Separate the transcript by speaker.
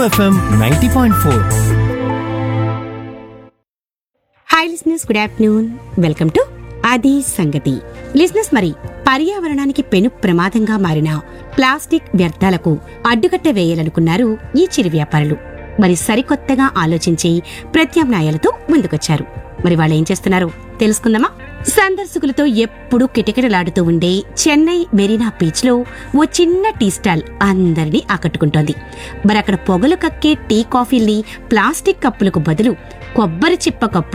Speaker 1: FM ninety point four
Speaker 2: hi listeners good afternoon welcome to అది సంగతి లిస్నెస్ మరి పర్యావరణానికి పెను ప్రమాదంగా మారిన ప్లాస్టిక్ వ్యర్థాలకు అడ్డుకట్ట వేయాలనుకున్నారు ఈ చిరు వ్యాపారులు మరి సరికొత్తగా ఆలోచించి ప్రత్యామ్నాయాలతో ముందుకొచ్చారు మరి వాళ్ళు ఏం చేస్తున్నారు తెలుసుకుందామా సందర్శకులతో ఎప్పుడూ కిటకిటలాడుతూ ఉండే చెన్నై మెరీనా బీచ్ లో ఓ చిన్న టీ స్టాల్ అందరినీ ఆకట్టుకుంటోంది మరి అక్కడ పొగలు కక్కే టీ కాఫీల్ని ప్లాస్టిక్ కప్పులకు బదులు కొబ్బరి చిప్ప కప్పు